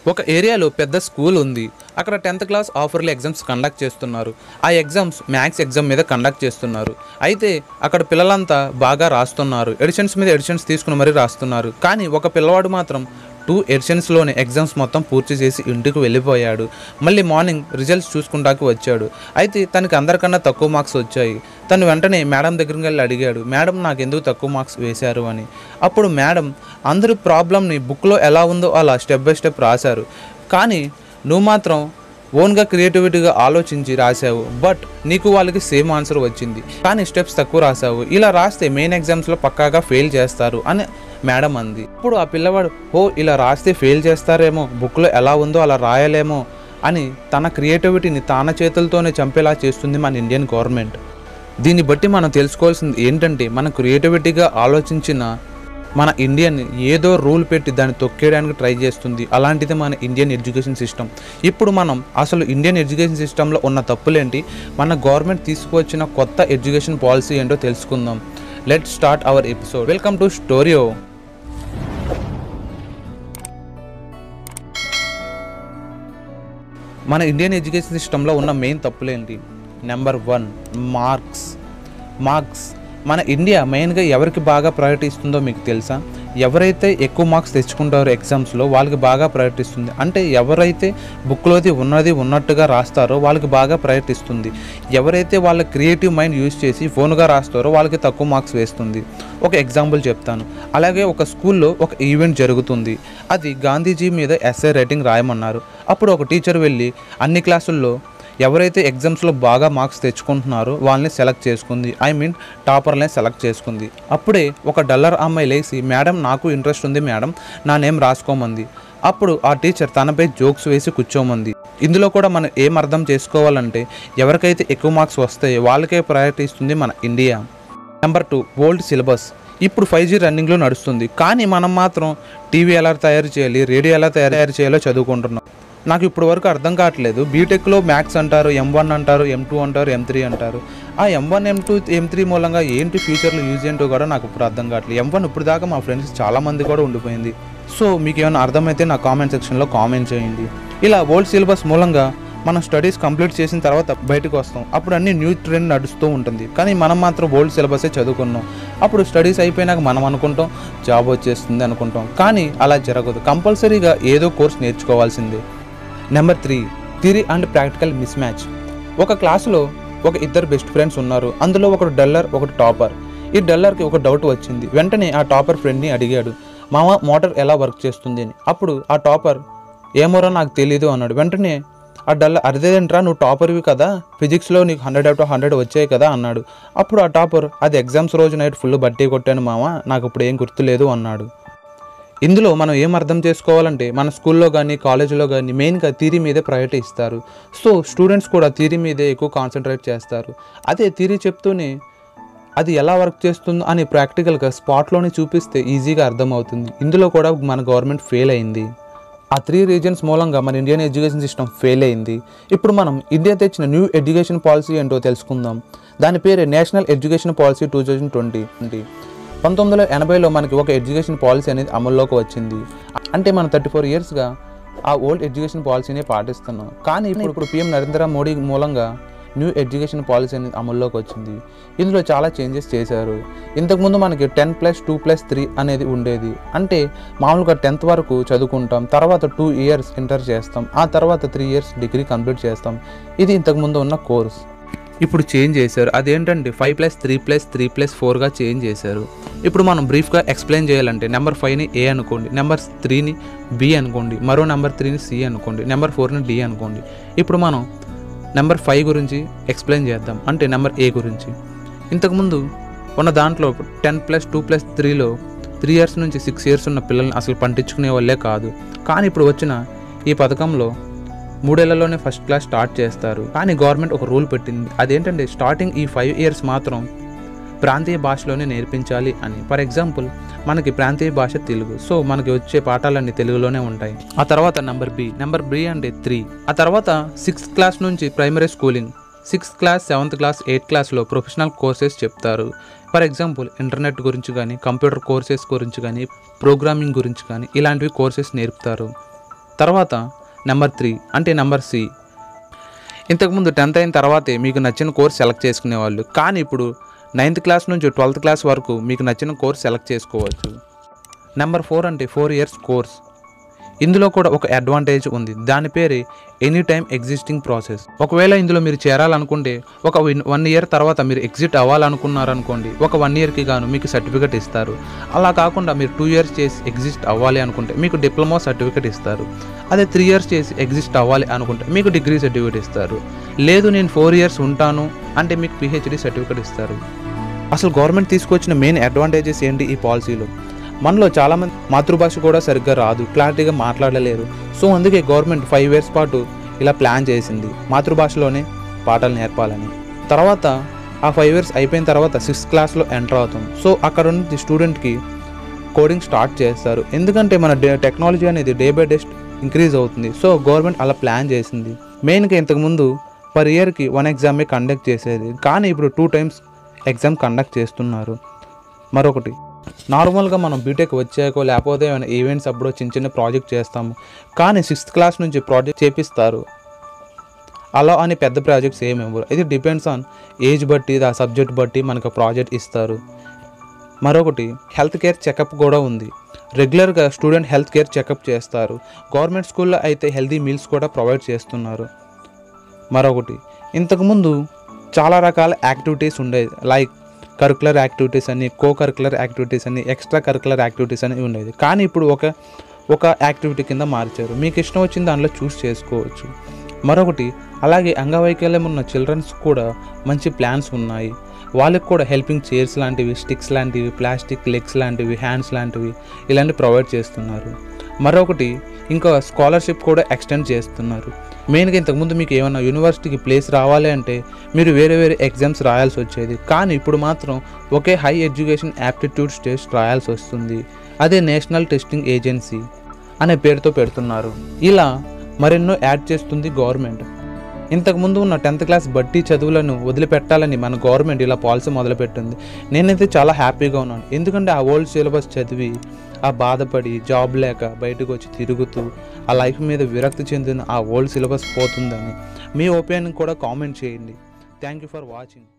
ఒక ఏరియాలో పెద్ద స్కూల్ ఉంది అక్కడ టెన్త్ క్లాస్ ఆఫర్లీ ఎగ్జామ్స్ కండక్ట్ చేస్తున్నారు ఆ ఎగ్జామ్స్ మ్యాథ్స్ ఎగ్జామ్ మీద కండక్ట్ చేస్తున్నారు అయితే అక్కడ పిల్లలంతా బాగా రాస్తున్నారు ఎడిషన్స్ మీద ఎడిషన్స్ తీసుకుని మరీ రాస్తున్నారు కానీ ఒక పిల్లవాడు మాత్రం టూ ఎడిషన్స్లోనే ఎగ్జామ్స్ మొత్తం పూర్తి చేసి ఇంటికి వెళ్ళిపోయాడు మళ్ళీ మార్నింగ్ రిజల్ట్స్ చూసుకుంటాకి వచ్చాడు అయితే తనకి అందరికన్నా తక్కువ మార్క్స్ వచ్చాయి తను వెంటనే మేడం దగ్గరికి వెళ్ళి అడిగాడు మేడం నాకు ఎందుకు తక్కువ మార్క్స్ వేశారు అని అప్పుడు మేడం అందరి ప్రాబ్లమ్ని బుక్లో ఎలా ఉందో అలా స్టెప్ బై స్టెప్ రాశారు కానీ నువ్వు మాత్రం ఓన్గా క్రియేటివిటీగా ఆలోచించి రాసావు బట్ నీకు వాళ్ళకి సేమ్ ఆన్సర్ వచ్చింది కానీ స్టెప్స్ తక్కువ రాసావు ఇలా రాస్తే మెయిన్ ఎగ్జామ్స్లో పక్కాగా ఫెయిల్ చేస్తారు అని మేడం అంది ఇప్పుడు ఆ పిల్లవాడు ఓ ఇలా రాస్తే ఫెయిల్ చేస్తారేమో బుక్లో ఎలా ఉందో అలా రాయలేమో అని తన క్రియేటివిటీని తన చేతులతోనే చంపేలా చేస్తుంది మన ఇండియన్ గవర్నమెంట్ దీన్ని బట్టి మనం తెలుసుకోవాల్సింది ఏంటంటే మన క్రియేటివిటీగా ఆలోచించిన మన ఇండియన్ ఏదో రూల్ పెట్టి దాన్ని తొక్కేయడానికి ట్రై చేస్తుంది అలాంటిది మన ఇండియన్ ఎడ్యుకేషన్ సిస్టమ్ ఇప్పుడు మనం అసలు ఇండియన్ ఎడ్యుకేషన్ సిస్టంలో ఉన్న తప్పులేంటి మన గవర్నమెంట్ తీసుకువచ్చిన కొత్త ఎడ్యుకేషన్ పాలసీ ఏంటో తెలుసుకుందాం let start our episode welcome to స్టోరియో మన ఇండియన్ ఎడ్యుకేషన్ సిస్టంలో ఉన్న మెయిన్ తప్పులేంటి నెంబర్ వన్ మార్క్స్ మార్క్స్ మన ఇండియా మెయిన్గా ఎవరికి బాగా ప్రయారిటీ ఇస్తుందో మీకు తెలుసా ఎవరైతే ఎక్కువ మార్క్స్ తెచ్చుకుంటారో ఎగ్జామ్స్లో వాళ్ళకి బాగా ప్రయారిటీ ఇస్తుంది అంటే ఎవరైతే బుక్లోది ఉన్నది ఉన్నట్టుగా రాస్తారో వాళ్ళకి బాగా ప్రయారిటీ ఇస్తుంది ఎవరైతే వాళ్ళ క్రియేటివ్ మైండ్ యూజ్ చేసి ఫోన్గా రాస్తారో వాళ్ళకి తక్కువ మార్క్స్ వేస్తుంది ఒక ఎగ్జాంపుల్ చెప్తాను అలాగే ఒక స్కూల్లో ఒక ఈవెంట్ జరుగుతుంది అది గాంధీజీ మీద ఎస్ఏ రైటింగ్ రాయమన్నారు అప్పుడు ఒక టీచర్ వెళ్ళి అన్ని క్లాసుల్లో ఎవరైతే ఎగ్జామ్స్లో బాగా మార్క్స్ తెచ్చుకుంటున్నారో వాళ్ళని సెలెక్ట్ చేసుకుంది ఐ మీన్ టాపర్ని సెలెక్ట్ చేసుకుంది అప్పుడే ఒక డల్లర్ అమ్మాయి లేచి మేడం నాకు ఇంట్రెస్ట్ ఉంది మేడం నా నేమ్ రాసుకోమంది అప్పుడు ఆ టీచర్ తనపై జోక్స్ వేసి కూర్చోమంది ఇందులో కూడా మనం ఏం అర్థం చేసుకోవాలంటే ఎవరికైతే ఎక్కువ మార్క్స్ వస్తాయో వాళ్ళకే ప్రయారిటీ ఇస్తుంది మన India number two old syllabus ఇప్పుడు ఫైవ్ జీ రన్నింగ్లో నడుస్తుంది కానీ మనం మాత్రం టీవీ ఎలా తయారు చేయాలి రేడియో ఎలా తయారు చేయాలో చదువుకుంటున్నాం నాకు ఇప్పుడు వరకు అర్థం కావట్లేదు బీటెక్లో మ్యాథ్స్ అంటారు ఎం వన్ అంటారు ఎం టూ అంటారు ఎం త్రీ అంటారు ఆ M one M two M three మూలంగా ఏంటి ఫ్యూచర్లో యూజ్ ఏంటో కూడా నాకు ఇప్పుడు అర్థం కావట్లేదు ఎం వన్ ఇప్పుడు దాకా మా ఫ్రెండ్స్ చాలా మంది కూడా ఉండిపోయింది సో మీకు ఏమైనా అర్థమైతే నా కామెంట్ సెక్షన్లో కామెంట్ చేయండి ఇలా ఓల్డ్ సిలబస్ మూలంగా మనం స్టడీస్ కంప్లీట్ చేసిన తర్వాత బయటకు వస్తాం అప్పుడు అన్ని న్యూ ట్రెండ్ నడుస్తూ ఉంటుంది కానీ మనం మాత్రం ఓల్డ్ సిలబసే చదువుకున్నాం అప్పుడు స్టడీస్ అయిపోయినాక మనం అనుకుంటాం జాబ్ వచ్చేస్తుంది అనుకుంటాం కానీ అలా జరగదు కంపల్సరీగా ఏదో కోర్స్ నేర్చుకోవాల్సిందే number three theory and practical mismatch ఒక క్లాసులో ఒక ఇద్దరు బెస్ట్ ఫ్రెండ్స్ ఉన్నారు అందులో ఒకడు డల్లర్ ఒకటి టాపర్ ఈ డల్లర్కి ఒక డౌట్ వచ్చింది వెంటనే ఆ టాపర్ ఫ్రెండ్ని అడిగాడు మామ మోటార్ ఎలా వర్క్ చేస్తుంది అని అప్పుడు ఆ టాపర్ ఏమోరా నాకు తెలీదు అన్నాడు వెంటనే ఆ డల్ అదేంట్రా నువ్వు టాపర్వి కదా ఫిజిక్స్లో నీకు హండ్రెడ్ అవుట్ ఆఫ్ హండ్రెడ్ వచ్చాయి కదా అన్నాడు అప్పుడు ఆ టాపర్ అది ఎగ్జామ్స్ రోజు నైట్ ఫుల్ బట్టి కొట్టాను మామ నాకు ఇప్పుడు ఏం గుర్తులేదు అన్నాడు ఇందులో మనం ఏం అర్థం చేసుకోవాలంటే మన స్కూల్లో కానీ కాలేజీలో కానీ మెయిన్గా థీరీ మీదే ప్రయారిటీ ఇస్తారు సో స్టూడెంట్స్ కూడా థీరీ మీదే ఎక్కువ కాన్సన్ట్రేట్ చేస్తారు అదే థీరీ చెప్తూనే అది ఎలా వర్క్ చేస్తుందో అని ప్రాక్టికల్గా స్పాట్లోనే చూపిస్తే ఈజీగా అర్థమవుతుంది ఇందులో కూడా మన గవర్నమెంట్ ఫెయిల్ అయింది ఆ త్రీ రీజన్స్ మూలంగా మన ఇండియన్ ఎడ్యుకేషన్ సిస్టమ్ ఫెయిల్ అయింది ఇప్పుడు మనం ఇండియా తెచ్చిన న్యూ ఎడ్యుకేషన్ పాలసీ ఏంటో తెలుసుకుందాం దాని పేరే national education policy two thousand twenty పంతొమ్మిది వందల ఎనభైలో మనకి ఒక ఎడ్యుకేషన్ పాలసీ అనేది అమల్లోకి వచ్చింది అంటే మనం థర్టీ ఫోర్ ఇయర్స్గా ఆ ఓల్డ్ ఎడ్యుకేషన్ పాలసీని పాటిస్తున్నాం కానీ ఇప్పుడు ఇప్పుడు పిఎం నరేంద్ర మోడీ మూలంగా న్యూ ఎడ్యుకేషన్ పాలసీ అనేది అమల్లోకి వచ్చింది ఇందులో చాలా చేంజెస్ చేశారు ఇంతకుముందు మనకి ten plus two plus three అనేది ఉండేది అంటే మామూలుగా టెన్త్ వరకు చదువుకుంటాం తర్వాత టూ ఇయర్స్ ఇంటర్ చేస్తాం ఆ తర్వాత త్రీ ఇయర్స్ డిగ్రీ కంప్లీట్ చేస్తాం ఇది ఇంతకుముందు ఉన్న కోర్స్ ఇప్పుడు చేంజ్ చేశారు అదేంటంటే five plus three plus three plus ఫోర్గా చేంజ్ చేశారు ఇప్పుడు మనం బ్రీఫ్గా ఎక్స్ప్లెయిన్ చేయాలంటే నెంబర్ ఫైవ్ని ఏ అనుకోండి నెంబర్ త్రీని బి అనుకోండి మరో నెంబర్ త్రీని సి అనుకోండి నెంబర్ ఫోర్ని డి అనుకోండి ఇప్పుడు మనం నెంబర్ ఫైవ్ గురించి ఎక్స్ప్లెయిన్ చేద్దాం అంటే నెంబర్ ఏ గురించి ఇంతకుముందు ఉన్న దాంట్లో టెన్ ప్లస్ టూ ప్లస్ త్రీలో త్రీ ఇయర్స్ నుంచి సిక్స్ ఇయర్స్ ఉన్న పిల్లల్ని అసలు పండించుకునే వాళ్ళే కాదు కానీ ఇప్పుడు వచ్చిన ఈ పథకంలో మూడేళ్లలోనే ఫస్ట్ క్లాస్ స్టార్ట్ చేస్తారు కానీ గవర్నమెంట్ ఒక రూల్ పెట్టింది అదేంటంటే స్టార్టింగ్ ఈ ఫైవ్ ఇయర్స్ మాత్రం ప్రాంతీయ భాషలోనే నేర్పించాలి అని ఫర్ ఎగ్జాంపుల్ మనకి ప్రాంతీయ భాష తెలుగు సో మనకి వచ్చే పాఠాలన్నీ తెలుగులోనే ఉంటాయి ఆ తర్వాత నెంబర్ బి నెంబర్ బి అంటే త్రీ ఆ తర్వాత సిక్స్త్ క్లాస్ నుంచి primary schooling sixth class seventh class eighth క్లాస్లో ప్రొఫెషనల్ కోర్సెస్ చెప్తారు ఫర్ ఎగ్జాంపుల్ ఇంటర్నెట్ గురించి కానీ కంప్యూటర్ కోర్సెస్ గురించి కానీ ప్రోగ్రామింగ్ గురించి కానీ ఇలాంటివి కోర్సెస్ నేర్పుతారు తర్వాత నెంబర్ త్రీ అంటే నెంబర్ సి ఇంతకుముందు టెన్త్ అయిన తర్వాతే మీకు నచ్చిన కోర్స్ సెలెక్ట్ చేసుకునేవాళ్ళు కానీ ఇప్పుడు నైన్త్ క్లాస్ నుంచి ట్వెల్త్ క్లాస్ వరకు మీకు నచ్చిన కోర్స్ సెలెక్ట్ చేసుకోవచ్చు నెంబర్ ఫోర్ అంటే ఫోర్ ఇయర్స్ కోర్స్ ఇందులో కూడా ఒక అడ్వాంటేజ్ ఉంది దాని పేరే ఎనీ టైమ్ ఎగ్జిస్టింగ్ ప్రాసెస్ ఒకవేళ ఇందులో మీరు చేరాలనుకుంటే ఒక వన్ ఇయర్ తర్వాత మీరు ఎగ్జిట్ అవ్వాలనుకున్నారనుకోండి ఒక వన్ ఇయర్కి గాను మీకు సర్టిఫికేట్ ఇస్తారు అలా కాకుండా మీరు టూ ఇయర్స్ చేసి ఎగ్జిస్ట్ అవ్వాలి అనుకుంటే మీకు డిప్లొమా సర్టిఫికేట్ ఇస్తారు అదే త్రీ ఇయర్స్ చేసి ఎగ్జిస్ట్ అవ్వాలి అనుకుంటే మీకు డిగ్రీ సర్టిఫికేట్ ఇస్తారు లేదు నేను ఫోర్ ఇయర్స్ ఉంటాను అంటే మీకు పిహెచ్డి సర్టిఫికేట్ ఇస్తారు అసలు గవర్నమెంట్ తీసుకొచ్చిన మెయిన్ అడ్వాంటేజెస్ ఏంటి ఈ పాలసీలో మనలో చాలామంది మాతృభాష కూడా సరిగ్గా రాదు క్లారిటీగా మాట్లాడలేరు సో అందుకే గవర్నమెంట్ ఫైవ్ ఇయర్స్ పాటు ఇలా ప్లాన్ చేసింది మాతృభాషలోనే పాఠాలు నేర్పాలని తర్వాత ఆ ఫైవ్ ఇయర్స్ అయిపోయిన తర్వాత సిక్స్త్ క్లాస్లో ఎంటర్ అవుతాం సో అక్కడ నుంచి స్టూడెంట్కి కోడింగ్ స్టార్ట్ చేస్తారు ఎందుకంటే మన డే టెక్నాలజీ అనేది డే బై డే ఇంక్రీజ్ అవుతుంది సో గవర్నమెంట్ అలా ప్లాన్ చేసింది మెయిన్గా ఇంతకుముందు పర్ ఇయర్కి వన్ ఎగ్జామే కండక్ట్ చేసేది కానీ ఇప్పుడు టూ టైమ్స్ ఎగ్జామ్ కండక్ట్ చేస్తున్నారు మరొకటి నార్మల్గా మనం బీటెక్ వచ్చాకో లేకపోతే ఏమైనా ఈవెంట్స్ అప్పుడు చిన్న చిన్న ప్రాజెక్ట్ చేస్తాము కానీ సిక్స్త్ క్లాస్ నుంచి ప్రాజెక్ట్ చేపిస్తారు అలా అని పెద్ద ప్రాజెక్ట్స్ ఏమి ఇవ్వరు ఇది డిపెండ్స్ ఆన్ ఏజ్ బట్టి ఆ సబ్జెక్ట్ బట్టి మనకు ప్రాజెక్ట్ ఇస్తారు మరొకటి హెల్త్ కేర్ చెకప్ కూడా ఉంది రెగ్యులర్గా స్టూడెంట్ హెల్త్ కేర్ చెకప్ చేస్తారు గవర్నమెంట్ స్కూల్లో అయితే హెల్తీ మీల్స్ కూడా ప్రొవైడ్ చేస్తున్నారు మరొకటి ఇంతకుముందు చాలా రకాల యాక్టివిటీస్ ఉండేది లైక్ కరికులర్ యాక్టివిటీస్ అని కో కరికులర్ యాక్టివిటీస్ అని ఎక్స్ట్రా కరికులర్ యాక్టివిటీస్ అని ఉండేది కానీ ఇప్పుడు ఒక ఒక యాక్టివిటీ కింద మార్చారు మీకు ఇష్టం వచ్చిన దాంట్లో చూస్ చేసుకోవచ్చు మరొకటి అలాగే అంగవైకల్యం ఉన్న చిల్డ్రన్స్ కూడా మంచి ప్లాన్స్ ఉన్నాయి వాళ్ళకి కూడా హెల్పింగ్ చైర్స్ లాంటివి స్టిక్స్ లాంటివి ప్లాస్టిక్ లెగ్స్ లాంటివి హ్యాండ్స్ లాంటివి ఇలాంటివి ప్రొవైడ్ చేస్తున్నారు మరొకటి ఇంకా స్కాలర్షిప్ కూడా ఎక్స్టెండ్ చేస్తున్నారు మెయిన్గా ఇంతకుముందు మీకు ఏమైనా యూనివర్సిటీకి ప్లేస్ రావాలి అంటే మీరు వేరే వేరే ఎగ్జామ్స్ రాయాల్సి వచ్చేది కానీ ఇప్పుడు మాత్రం ఒకే హై ఎడ్యుకేషన్ యాప్టిట్యూడ్ టెస్ట్ రాయాల్సి వస్తుంది అదే నేషనల్ టెస్టింగ్ ఏజెన్సీ అనే పేరుతో పెడుతున్నారు ఇలా మరెన్నో యాడ్ చేస్తుంది గవర్నమెంట్ ఇంతకుముందు ఉన్న టెన్త్ క్లాస్ బట్టి చదువులను వదిలిపెట్టాలని మన గవర్నమెంట్ ఇలా పాలసీ మొదలుపెట్టింది నేనైతే చాలా హ్యాపీగా ఉన్నాను ఎందుకంటే ఆ ఓల్డ్ సిలబస్ చదివి ఆ బాధపడి జాబ్ లేక బయటకు వచ్చి తిరుగుతూ ఆ లైఫ్ మీద విరక్తి చెందిన ఆ ఓల్డ్ సిలబస్ పోతుందని మీ ఒపీనియన్ కూడా కామెంట్ చేయండి థ్యాంక్ యూ ఫర్ వాచింగ్